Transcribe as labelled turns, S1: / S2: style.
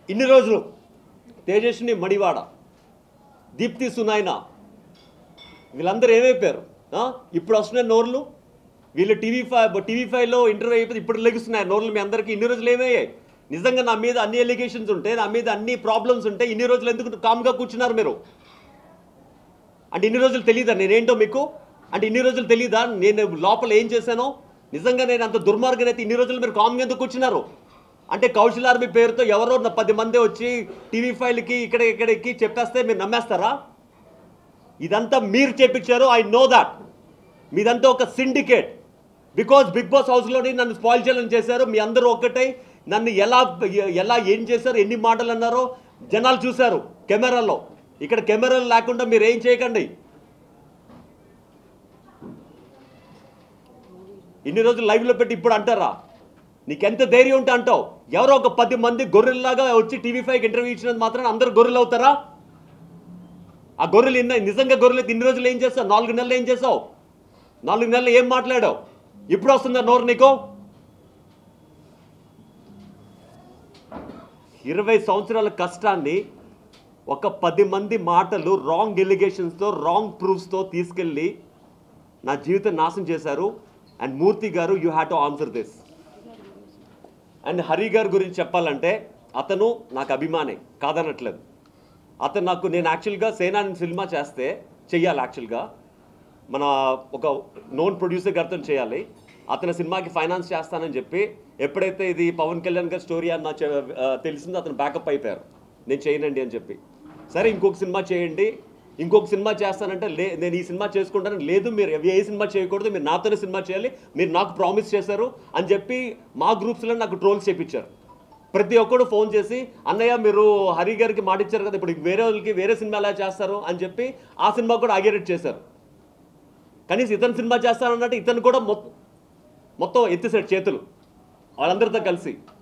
S1: ఇన్ని రోజులు తేజస్విని మడివాడ దీప్తి సునాయన వీళ్ళందరూ ఏమైపోయారు ఆ? ఇప్పుడు వస్తున్నాయి నోర్లు వీళ్ళు టీవీ ఫైవ్ టీవీ ఫైవ్లో ఇంటర్వ్యూ అయిపోతే ఇప్పుడు లెగుస్తున్నాయి నోర్లు మీ అందరికీ ఇన్ని రోజులు ఏమయ్యాయి నిజంగా నా మీద అన్ని ఎలిగేషన్స్ ఉంటే నా మీద అన్ని ప్రాబ్లమ్స్ ఉంటే ఇన్ని రోజులు ఎందుకు కామ్గా కూర్చున్నారు మీరు అంటే ఇన్ని రోజులు తెలియదా నేనేంటో మీకు అంటే ఇన్ని రోజులు తెలియదా నేను లోపల ఏం చేశానో నిజంగా నేను అంత దుర్మార్గం అయితే ఇన్ని రోజులు మీరు కామ్గా ఎందుకు కూర్చున్నారు అంటే కౌశల్ ఆర్మీ పేరుతో ఎవరో నా పది మంది వచ్చి టీవీ ఫైల్కి ఇక్కడ ఇక్కడికి చెప్పేస్తే మీరు నమ్మేస్తారా ఇదంతా మీరు చేపించారు ఐ నో దాట్ మీదంతా ఒక సిండికేట్ బికాజ్ బిగ్ బాస్ హౌస్లోని నన్ను స్పాయిల్ చేయాలని చేశారు మీ అందరూ ఒక్కటై నన్ను ఎలా ఎలా ఏం చేశారు ఎన్ని మాటలు అన్నారో జనాలు చూశారు కెమెరాలో ఇక్కడ కెమెరాలు లేకుండా మీరు ఏం చేయకండి ఇన్ని రోజులు లైవ్లో పెట్టి ఇప్పుడు అంటారా నీకెంత ధైర్యం ఉంటే అంటావు ఎవరో ఒక పది మంది గొర్రెల్లాగా వచ్చి టీవీ ఫైవ్కి ఇంటర్వ్యూ ఇచ్చినందుకు మాత్రం అందరూ గొర్రెలు అవుతారా ఆ గొర్రెలు ఇన్న నిజంగా గొర్రెలు ఇన్ని రోజులు ఏం చేస్తావు నాలుగు నెలలు ఏం చేసావు నాలుగు నెలలు ఏం మాట్లాడావు ఇప్పుడు వస్తుందా నోరు నీకు ఇరవై సంవత్సరాల కష్టాన్ని ఒక పది మంది మాటలు రాంగ్ ఎలిగేషన్స్తో రాంగ్ ప్రూఫ్స్తో తీసుకెళ్ళి నా జీవితం నాశనం చేశారు and Murthy garu you have to answer this and Hari గారి గురించి చెప్పాలంటే అతను నాకు అభిమానే కాదనట్లేదు అతను నాకు నేను యాక్చువల్గా సేనాని సినిమా చేస్తే చెయ్యాలి యాక్చువల్గా మన ఒక నోన్ ప్రొడ్యూసర్ గారితో చేయాలి అతని సినిమాకి ఫైనాన్స్ చేస్తానని చెప్పి ఎప్పుడైతే ఇది పవన్ కళ్యాణ్ గారి స్టోరీ అన్న చె- ఆ, తెలిసిందో అతను బ్యాకప్ అయిపోయారు నేను చేయనండి అని చెప్పి సరే ఇంకొక సినిమా చేయండి ఇంకొక సినిమా చేస్తానంటే లే నేను ఈ సినిమా చేసుకుంటాను లేదు మీరు ఏ సినిమా చేయకూడదు మీరు నాతోనే సినిమా చేయాలి మీరు నాకు ప్రామిస్ చేశారు అని చెప్పి మా గ్రూప్స్లో నాకు ట్రోల్స్ చేపించారు ప్రతి ఒక్కడు ఫోన్ చేసి అన్నయ్య మీరు హరి గారికి మాట ఇచ్చారు కదా ఇప్పుడు వేరే వాళ్ళకి వేరే సినిమా ఎలా చేస్తారు అని చెప్పి ఆ సినిమా కూడా ఆగేరెట్ చేశారు కనీసం ఇతను సినిమా చేస్తానన్నట్టు ఇతను కూడా మొత్తం మొత్తం ఎత్తిసాడు చేతులు వాళ్ళందరితో కలిసి